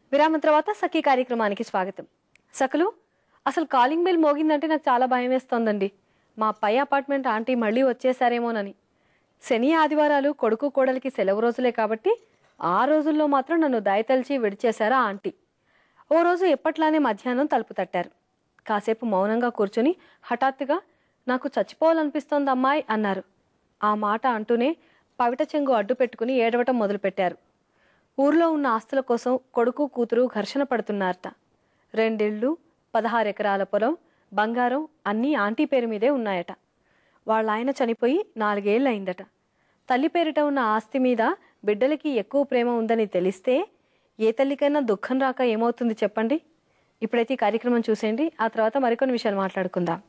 విరామం తర్వాత సఖీ కార్యక్రమానికి స్వాగతం సకలు అసలు కాలింగ్ బెల్ మోగిందంటే నాకు చాలా భయం వేస్తోందండి మా పై అపార్ట్మెంట్ ఆంటీ మళ్ళీ వచ్చేసారేమోనని శని ఆదివారాలు కొడుకు కోడలికి సెలవు రోజులే కాబట్టి ఆ రోజుల్లో మాత్రం నన్ను దయతలిచి విడిచేశారా ఆంటీ ఓ రోజు ఎప్పట్లానే మధ్యాహ్నం తలుపు తట్టారు కాసేపు మౌనంగా కూర్చుని హఠాత్తుగా నాకు చచ్చిపోవాలనిపిస్తోంది అమ్మాయి అన్నారు ఆ మాట అంటూనే పవిట చెంగు అడ్డు పెట్టుకుని ఏడవటం మొదలుపెట్టారు ఊర్లో ఉన్న ఆస్తుల కోసం కొడుకు కూతురు ఘర్షణ పడుతున్నారట రెండిళ్ళు పదహారు ఎకరాల పొలం బంగారం అన్నీ ఆంటీ పేరు మీదే ఉన్నాయట వాళ్ళ ఆయన చనిపోయి నాలుగేళ్ళు అయిందట తల్లి పేరిట ఉన్న ఆస్తి మీద బిడ్డలకి ఎక్కువ ప్రేమ ఉందని తెలిస్తే ఏ తల్లికైనా దుఃఖం రాక ఏమవుతుంది చెప్పండి ఇప్పుడైతే ఈ కార్యక్రమం చూసేయండి ఆ తర్వాత మరికొన్ని విషయాలు మాట్లాడుకుందాం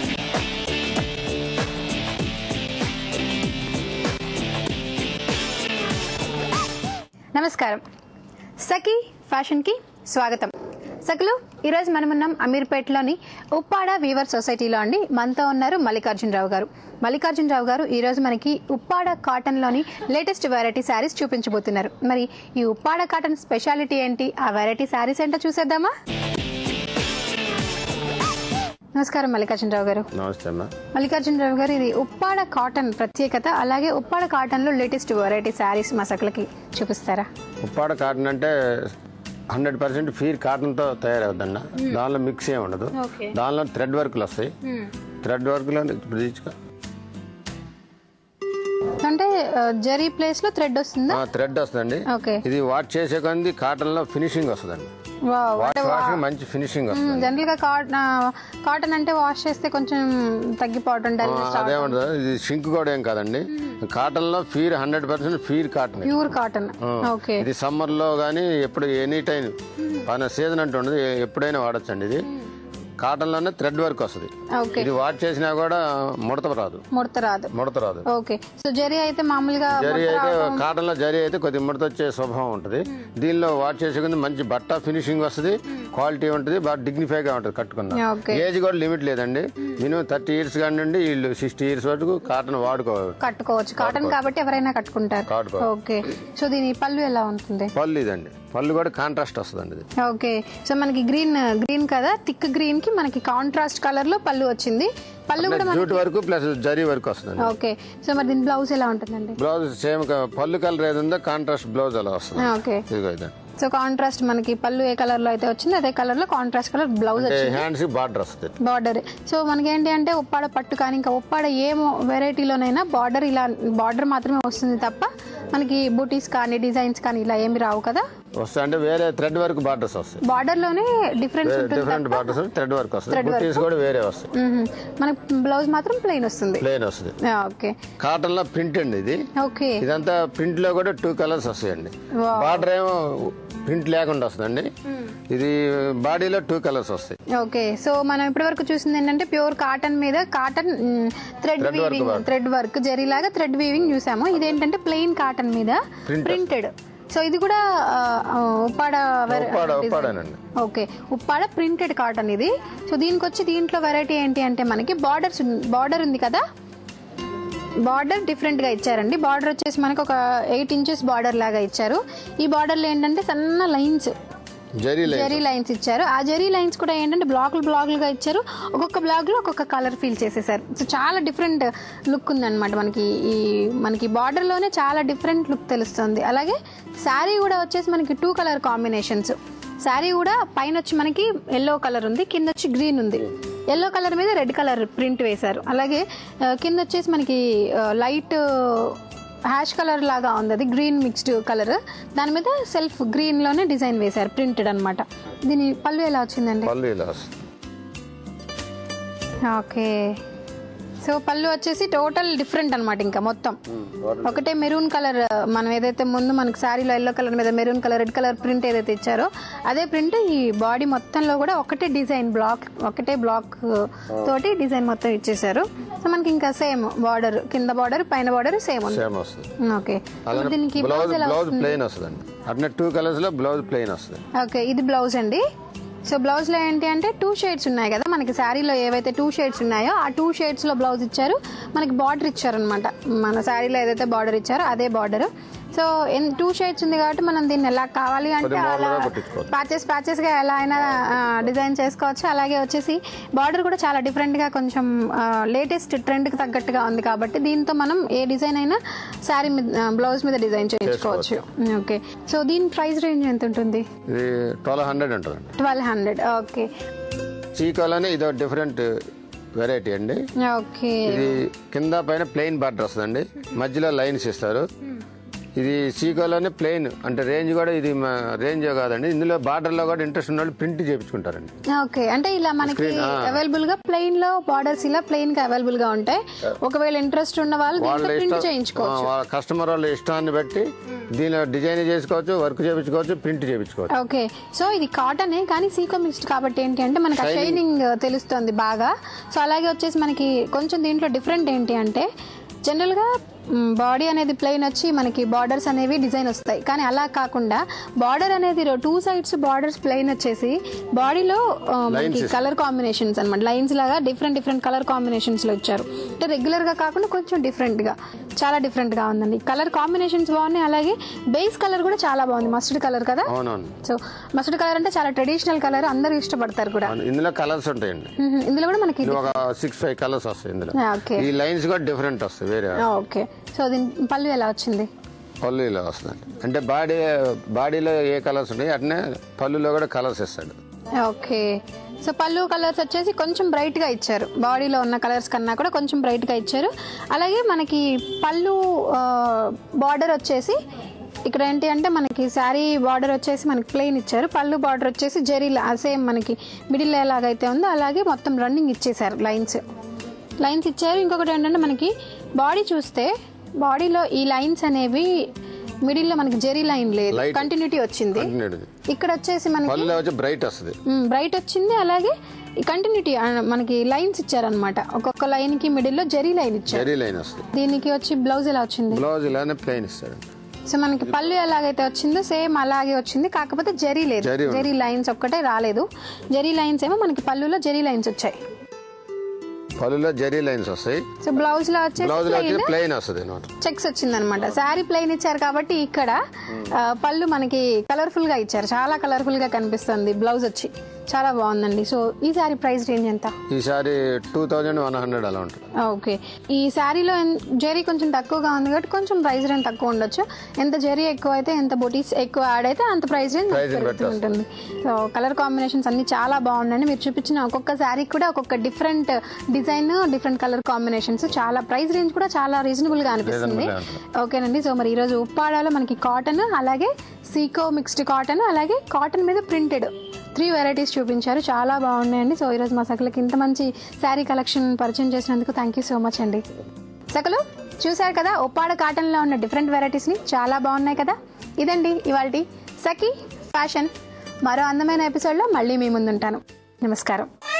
నమస్కారం సఖీ ఫ్యాషన్కి స్వాగతం సఖులు ఈరోజు మనం ఉన్నాం అమీర్పేటలోని ఉప్పాడ వీవర్ సొసైటీలో అండి మనతో ఉన్నారు మల్లికార్జునరావు గారు మల్లికార్జునరావు గారు ఈరోజు మనకి ఉప్పాడ కాటన్లోని లేటెస్ట్ వెరైటీ శారీస్ చూపించబోతున్నారు మరి ఈ ఉప్పాడ కాటన్ స్పెషాలిటీ ఏంటి ఆ వెరైటీ శారీస్ ఏంటో చూసేద్దామా నమస్కారం మల్లికార్జునరావు గారు నమస్తే అమ్మా మల్లికార్జునరావు గారు ఇది ఉప్పాడ కాటన్ ప్రత్యేకత అలాగే ఉప్పాడ కాటన్లో లేటెస్ట్ వెరైటీ శారీస్ మా సకులకి చూపిస్తారా ఉప్పాడ కాటన్ అంటే హండ్రెడ్ పర్సెంట్ ఫీర్ కాటన్తో తయారవుతుందన్న దానిలో మిక్స్ ఏమి ఉండదు ఓకే దానిలో థ్రెడ్ వర్క్లు వస్తాయి థ్రెడ్ వర్క్లో బ్రీచ్గా అంటే ఆ, జరీ ప్లేస్ లో థ్రెడ్ వస్తుందా థ్రెడ్ వస్తుందండి ఓకే ఇది వాష్ చేసే కొంది కాటన్లో ఫినిషింగ్ వస్తుందండి వాష్ వాష్ మంచి ఫినిషింగ్ వస్తుంది జనరల్ గా కాటన్ కాటన్ అంటే వాష్ చేస్తే కొంచెం తగ్గిపోవడం డల్ అదేమంటుంది ఇది షింక్ కూడా ఏం కాదండి కాటన్లో ఫీర్ హండ్రెడ్ పర్సెంట్ ఫీర్ కాటన్ ప్యూర్ కాటన్ ఓకే ఇది సమ్మర్ లో కానీ ఎప్పుడు ఎనీ టైం పైన సీజన్ అంటూ ఉండదు ఏ- ఎప్పుడైనా వాడచ్చండి ఇది కాటన్ లోనే థ్రెడ్ వర్క్ వస్తుంది ఓకే ఇది వాష్ చేసినా కూడా ముడత రాదు ముడత రాదు ముడత రాదు ఓకే సో జరీ అయితే మామూలుగా జరీ అయితే కాటన్ లో జరీ అయితే కొద్దిగా ముడత వచ్చే స్వభావం ఉంటుంది దీనిలో వాష్ చేసే కొంది మంచి బట్ట ఫినిషింగ్ వస్తుంది క్వాలిటీ ఉంటుంది బాగా డిగ్నిఫై గా ఉంటుంది కట్టుకున్నా ఓకే ఏజ్ కూడా లిమిట్ లేదండి మినిమం థర్టీ ఇయర్స్ కాడి నుండి వీళ్ళు సిక్స్టీ ఇయర్స్ వరకు కాటన్ వాడుకోవాలి కట్టుకోవచ్చు కాటన్ కాబట్టి ఎవరైనా కట్టుకుంటారు కాటుకో ఓకే సో దీని పళ్ళు ఎలా ఉంటుంది పళ్ళు ఇదండి పళ్ళు కూడా కాంట్రాస్ట్ వస్తుందండి ఇది ఓకే సో మనకి గ్రీన్ గ్రీన్ కదా థిక్ గ్రీన్ కి మనకి కాంట్రాస్ట్ కలర్ లో పళ్ళు వచ్చింది పళ్ళు కూడా మన- జూట్ వరకు ప్లస్ జరీ వరకు వస్తుందండి ఓకే సో మరి దీని బ్లౌజ్ ఎలా ఉంటుందండి బ్లౌజ్ సేమ్ పళ్ళు కలర్ ఏది ఉందో కాంట్రాస్ట్ బ్లౌజ్ అలా వస్తుంది ఓకే ఇదిగో ఇదండి సో కాంట్రాస్ట్ మనకి పళ్ళు ఏ కలర్ లో అయితే వచ్చింది అదే కలర్ లో కాంట్రాస్ట్ కలర్ బ్లౌజ్ వచ్చింది హ్యాండ్స్ బార్డర్ వస్తుంది బార్డర్ సో మనకి ఏంటి అంటే ఉప్పాడ పట్టు కానీ ఇంకా ఉప్పాడ ఏ వెరైటీలోనైనా బార్డర్ ఇలా బార్డర్ మాత్రమే వస్తుంది తప్ప మనకి బూటీస్ కానీ డిజైన్స్ కానీ ఇలా ఏమి రావు కదా వస్తాయి అంటే వేరే థ్రెడ్ వర్క్ బార్డర్స్ వస్తాయి బార్డర్ లోనే డిఫరెన్స్ ఉంటుంది డిఫరెంట్ బార్డర్స్ థ్రెడ్ వర్క్ వస్తుంది బుట్టీస్ కూడా వేరే వస్తాయి మ్మ్. మనకి బ్లౌజ్ మాత్రం ప్లెయిన్ వస్తుంది ప్లేన్ వస్తుంది ఓకే కాటన్ లో ప్రింట్ అండి ఇది ఓకే ఇదంతా ప్రింట్ లో కూడా టూ కలర్స్ వస్తాయండి Wow. బార్డర్ ఏమో ప్రింట్ లేకుండా వస్తుందండి ఇది బాడీలో టూ కలర్స్ వస్తాయి ఓకే సో మనం ఇప్పటి వరకు చూసింది ఏంటంటే ప్యూర్ కాటన్ మీద cotton thread weaving thread work జరీ లాగా థ్రెడ్ వీవింగ్ చూసాము ఇదేంటంటే ప్లెయిన్ కాటన్ మీద ప్రింటెడ్ సో ఇది కూడా ఆ, ఆ, ఉప్పాడ వెర- ఉప్పాడ ఉప్పాడనండి ఓకే ఉప్పాడ ప్రింటెడ్ కాటన్ ఇది సో దీనికి వచ్చి దీంట్లో వెరైటీ ఏంటి అంటే మనకి బార్డర్స్ బార్డర్ ఉంది కదా బార్డర్ డిఫరెంట్ గా ఇచ్చారండి బార్డర్ వచ్చేసి మనకి ఒక ఎయిట్ ఇంచెస్ బార్డర్ లాగా ఇచ్చారు ఈ బార్డర్లో ఏంటంటే సన్న లైన్స్ జరీ లైన్ జెరీ లైన్స్ ఇచ్చారు ఆ జెరీ లైన్స్ కూడా ఏంటంటే బ్లాక్లు బ్లాక్లుగా ఇచ్చారు ఒక్కొక్క బ్లాక్ లో ఒక్కొక్క కలర్ ఫీల్ చేసేసారు సో చాలా డిఫరెంట్ లుక్ ఉందన్నమాట మనకి ఈ మనకి బార్డర్ లోనే చాలా డిఫరెంట్ లుక్ తెలుస్తుంది అలాగే శారీ కూడా వచ్చేసి మనకి టూ కలర్ కాంబినేషన్స్ శారీ కూడా పైన వచ్చి మనకి ఎల్లో కలర్ ఉంది కింద వచ్చి గ్రీన్ ఉంది ఎల్లో కలర్ మీద రెడ్ కలర్ ప్రింట్ వేశారు అలాగే ఆ, కింద వచ్చేసి మనకి లైట్ హ్యాష్ కలర్ లాగా ఉంది అది గ్రీన్ మిక్స్డ్ కలర్ దాని మీద సెల్ఫ్ గ్రీన్ లోనే డిజైన్ వేశారు ప్రింటెడ్ అన్నమాట దీని పళ్ళు ఎలా వచ్చిందండి పళ్ళు ఇలా వస్తుంది ఓకే సో పళ్ళు వచ్చేసి టోటల్ డిఫరెంట్ అన్నమాట ఇంకా మొత్తం ఒకటే మెరూన్ కలర్ మనం ఏదైతే ముందు మనకి శారీలో ఎల్లో కలర్ మీద maroon colour red colour print ఏదైతే ఇచ్చారో అదే ప్రింట్ ఈ బాడీ మొత్తంలో కూడా ఒకటే డిజైన్ బ్లాక్ ఒకటే బ్లాక్ తోటి డిజైన్ మొత్తం ఇచ్చేసారు సో మనకి ఇంకా సేమ్ బార్డర్ కింద బార్డర్ పైన బార్డర్ సేమ్ ఉంది సేమ్ వస్తుంది ఓకే అలానే దీనికి బ్లౌజ్ బ్లౌజ్ ఎలా బ్లౌజ్ ప్లెయిన్ వస్తుందండి అట్నే టూ కలర్స్ లో బ్లౌజ్ ప్లెయిన్ వస్తుంది ఓకే ఇది బ్లౌజ్ అండి సో బ్లౌజ్ లో ఏంటి అంటే టూ షేడ్స్ ఉన్నాయి కదా మనకి శారీలో ఏవైతే టూ షేడ్స్ ఉన్నాయో ఆ టూ షేడ్స్ లో బ్లౌజ్ ఇచ్చారు మనకి బార్డర్ ఇచ్చారనమాట మన శారీలో ఏదైతే బార్డర్ ఇచ్చారో అదే బార్డర్ సో టూ షేడ్స్ ఉంది కాబట్టి మనం దీన్ని ఎలా కావాలి అంటే కొద్దిగా అలా model గా కుట్టించుకోవచ్చు. ప్యాచెస్ ప్యాచెస్ గా ఎలా అయినా డిజైన్ చేసుకోవచ్చు అలాగే వచ్చేసి బార్డర్ కూడా చాలా డిఫరెంట్ గా కొంచెం లేటెస్ట్ ట్రెండ్ కి తగ్గట్టుగా ఉంది కాబట్టి దీంతో మనం ఏ డిజైన్ అయినా శారీ మీద బ్లౌజ్ మీద డిజైన్ చేయించుకోవచ్చు ఓకే సో దీని ప్రైస్ రేంజ్ ఎంత ఉంటుంది ఇది ట్వెల్వ్ హండ్రెడ్ ఉంటుందండి ట్వెల్వ్ హండ్రెడ్ ఓకే చీకోలోనే ఇదో డిఫరెంట్ వెరైటీ అండి ఓకే ఇది కింద పైన ప్లెయిన్ బార్డర్ వస్తుందండి మధ్యలో లైన్స్ ఇస్తారు ఇది సీకోలోనే ప్లెయిన్ అంటే రేంజ్ కూడా ఇది రేంజ్ కాదండి ఇందులో బార్డర్ లో కూడా ఇంట్రెస్ట్ ఉన్న వాళ్ళు ప్రింట్ చేయించుకుంటారండి ఓకే అంటే ఇలా మనకి Screen, ఆ. అవైలబుల్ గా ప్లెయిన్ లో బార్డర్స్ ఇలా ప్లెయిన్ గా అవైలబుల్ గా ఉంటాయి ఒకవేళ ఇంట్రెస్ట్ ఉన్న వాళ్ళు వాళ్ళ దీంట్లో ప్రింట్ ఇష్టం చేయించుకోవచ్చు వాళ్ళ కస్టమర్ వాళ్ళ ఇష్టాన్ని బట్టి దీనిలో డిజైన్ చేసుకోవచ్చు వర్క్ చేయించుకోవచ్చు ప్రింట్ చేయించుకోవచ్చు ఓకే సో ఇది కాటన్ కానీ సీకో మిక్స్డ్ కాబట్టి ఏంటి అంటే మనకి ఆ షైనింగ్ తెలుస్తుంది బాగా సో అలాగే వచ్చేసి మనకి కొంచెం దీంట్లో డిఫరెంట్ ఏంటి అంటే జనరల్ గా బాడీ అనేది ప్లెయిన్ వచ్చి మనకి బార్డర్స్ అనేవి డిజైన్ వస్తాయి కానీ అలా కాకుండా బార్డర్ అనేది టూ సైడ్స్ బార్డర్స్ ప్లెయిన్ వచ్చేసి బాడీలో మనకి Lines కలర్ కాంబినేషన్స్ అన్నమాట లైన్స్ లాగా డిఫరెంట్ డిఫరెంట్ కలర్ కాంబినేషన్స్ లో ఇచ్చారు అంటే రెగ్యులర్ గా కాకుండా కొంచెం డిఫరెంట్ గా చాలా డిఫరెంట్ గా ఉందండి కలర్ కాంబినేషన్స్ బాగున్నాయి అలాగే బేస్ కలర్ కూడా చాలా బాగుంది మస్టర్డ్ కలర్ కదా అవునవును సో మస్టర్డ్ కలర్ అంటే చాలా ట్రెడిషనల్ కలర్ అందరూ ఇష్టపడతారు కూడా అవును. ఇందులో కలర్స్ ఉంటాయండి మ్మ్. ఇందులో కూడా మనకి ఇది ఒక సిక్స్ ఫైవ్ కలర్స్ వస్తాయి ఇందులో ఓకే ఈ లైన్స్ కూడా డిఫరెంట్ వస్తాయి వేరే ఓకే సో దీని పళ్ళు ఎలా వచ్చింది పళ్ళు ఇలా వస్తుందండి అంటే బాడీ బాడీలో ఏ కలర్స్ ఉన్నాయి అట్నే పళ్ళులో కూడా కలర్స్ ఇస్తాడు ఓకే సో పళ్ళు కలర్స్ వచ్చేసి కొంచెం బ్రైట్ గా ఇచ్చారు బాడీలో ఉన్న కలర్స్ కన్నా కూడా కొంచెం బ్రైట్ గా ఇచ్చారు అలాగే మనకి పళ్ళు బార్డర్ వచ్చేసి ఇక్కడ ఏంటి అంటే మనకి శారీ బార్డర్ వచ్చేసి మనకి ప్లెయిన్ ఇచ్చారు పళ్ళు బార్డర్ వచ్చేసి జరీ సేమ్ మనకి మిడిల్ ఎలాగైతే ఉందో అలాగే మొత్తం రన్నింగ్ ఇచ్చేసారు లైన్స్ లైన్స్ ఇచ్చారు ఇంకొకటి ఏంటంటే మనకి బాడీ చూస్తే బాడీలో ఈ లైన్స్ అనేవి మిడిల్లో మనకి జెరీ లైన్ లేదు Light. కంటిన్యూటీ వచ్చింది కంటిన్యూడ్ ఇక్కడ వచ్చేసి మనకి పళ్ళులో వచ్చి బ్రైట్ వస్తుంది బ్రైట్ వచ్చింది అలాగే కంటిన్యూటీ మనకి లైన్స్ ఇచ్చారనమాట ఒక్కొక్క లైన్ కి మిడిల్ లో జరీ లైన్ ఇచ్చారు జరీ లైన్ వస్తుంది దీనికి వచ్చి బ్లౌజ్ ఎలా వచ్చింది బ్లౌజ్ ఇలానే ప్లెయిన్ ఇస్తాడు సో మనకి పళ్ళు ఎలాగైతే వచ్చిందో సేమ్ అలాగే వచ్చింది కాకపోతే జరీ లేదు జరీ ఉంది. జరీ లైన్స్ ఒక్కటే రాలేదు జరీ లైన్స్ ఏమో మనకి పళ్ళులో జరీ లైన్స్ వచ్చాయి పళ్ళులో జరీ లైన్స్ వస్తాయి సో బ్లౌజ్ లో వచ్చేసి బ్లౌజ్ లో వచ్చి plain ప్లెయిన్ వస్తుంది అనమాట చెక్స్ వచ్చింది అనమాట శారీ ప్లెయిన్ ఇచ్చారు కాబట్టి ఇక్కడ ఆ, పళ్ళు మనకి కలర్ఫుల్ గా ఇచ్చారు చాలా కలర్ఫుల్ గా కనిపిస్తుంది బ్లౌజ్ వచ్చి చాలా బాగుందండి సో ఈ శారీ ప్రైస్ రేంజ్ ఎంత ఈసారి టూ థౌజండ్ వన్ హండ్రెడ్ అలా ఉంటుంది ఓకే ఈ శారీలో జెరీ కొంచెం తక్కువగా ఉంది కాబట్టి కొంచెం ప్రైస్ రేంజ్ తక్కువ ఉండొచ్చు ఎంత జెరీ ఎక్కువ అయితే ఎంత బొటీస్ ఎక్కువ యాడ్ అయితే అంత ప్రైస్ రేంజ్ Price range పెరుగుతూ ఉంటుంది సో కలర్ కాంబినేషన్స్ అన్ని చాలా బాగున్నాయండి మీరు చూపించిన ఒక్కొక్క శారీ కూడా ఒక్కొక్క different design different colour combinations చాలా ప్రైస్ రేంజ్ కూడా చాలా రీజనబుల్ గా అనిపిస్తుంది Reasonable గా ఓకేనండి సో మరి ఈరోజు ఉప్పాడాలో మనకి కాటన్ అలాగే సీకో మిక్స్డ్ కాటన్ అలాగే కాటన్ మీద ప్రింటెడ్ త్రీ వెరైటీస్ చూపించారు చాలా బాగున్నాయండి సో ఈరోజు మా సకలకి ఇంత మంచి శారీ కలెక్షన్ పరిచయం చేసినందుకు థ్యాంక్ యూ సో మచ్ అండి సకలు చూశారు కదా ఉప్పాడ కాటన్లో ఉన్న డిఫరెంట్ వెరైటీస్ని చాలా బాగున్నాయి కదా ఇదండి ఇవాళ సఖీ ఫ్యాషన్ మరో అందమైన ఎపిసోడ్లో మళ్ళీ మీ ముందుంటాను నమస్కారం